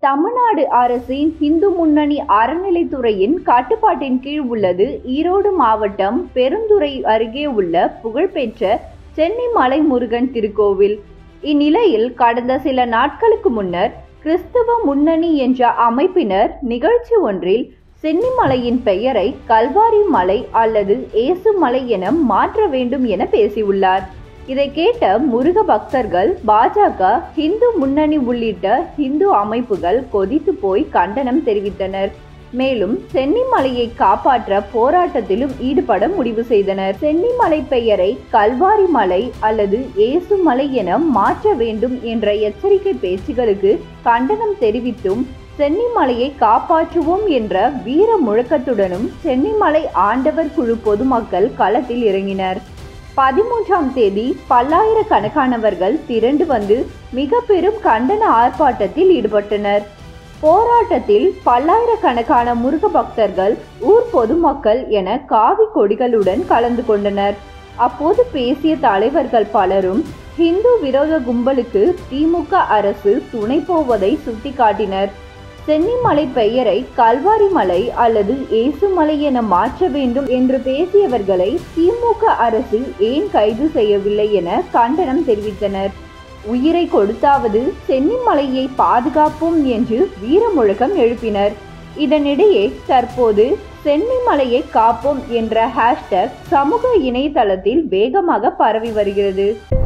தமிழ்நாடு அரசின் இந்து முன்னணி அறநிலைத்துறையின் கட்டுப்பாட்டின் கீழ் உள்ளது ஈரோடு மாவட்டம் பெருந்துறை அருகே உள்ள புகழ்பெற்ற சென்னிமலை முருகன் திருக்கோவில் இந்நிலையில் கடந்த சில நாட்களுக்கு முன்னர் கிறிஸ்துவ முன்னணி என்ற அமைப்பினர் நிகழ்ச்சி ஒன்றில் சென்னிமலையின் பெயரை கல்வாரி மலை அல்லது ஏசு மலை என மாற்ற வேண்டும் என பேசியுள்ளார் இதை கேட்ட முருக பக்தர்கள் பாஜக இந்து முன்னணி உள்ளிட்ட இந்து அமைப்புகள் கொதித்து போய் கண்டனம் தெரிவித்தனர் மேலும் சென்னிமலையை காப்பாற்ற போராட்டத்திலும் ஈடுபட முடிவு செய்தனர் சென்னிமலை பெயரை கல்வாரி மலை அல்லது ஏசு மலை என மாற்ற வேண்டும் என்ற எச்சரிக்கை பேச்சுகளுக்கு கண்டனம் தெரிவித்தும் சென்னிமலையை காப்பாற்றுவோம் என்ற வீர முழக்கத்துடனும் சென்னிமலை ஆண்டவர் குழு பொதுமக்கள் களத்தில் இறங்கினர் பதிமூன்றாம் தேதி பல்லாயிரக்கணக்கானவர்கள் திரண்டு வந்து மிக பெரும் கண்டன ஆர்ப்பாட்டத்தில் ஈடுபட்டனர் போராட்டத்தில் பல்லாயிரக்கணக்கான முருக பக்தர்கள் ஊர் பொதுமக்கள் என காவி கொடிகளுடன் கலந்து கொண்டனர் அப்போது பேசிய தலைவர்கள் பலரும் ஹிந்து விரோத கும்பலுக்கு திமுக அரசு துணை போவதை சுட்டிக்காட்டினர் சென்னிமலை பெயரை கல்வாரி மலை அல்லது ஏசுமலை என மாற்ற வேண்டும் என்று பேசியவர்களை திமுக அரசு ஏன் கைது செய்யவில்லை என கண்டனம் தெரிவித்தனர் உயிரை கொடுத்தாவது சென்னிமலையை பாதுகாப்போம் என்று வீரமுழக்கம் எழுப்பினர் இதனிடையே தற்போது சென்னிமலையை காப்போம் என்ற ஹேஷ்டேக் சமூக இணையதளத்தில் வேகமாக பரவி வருகிறது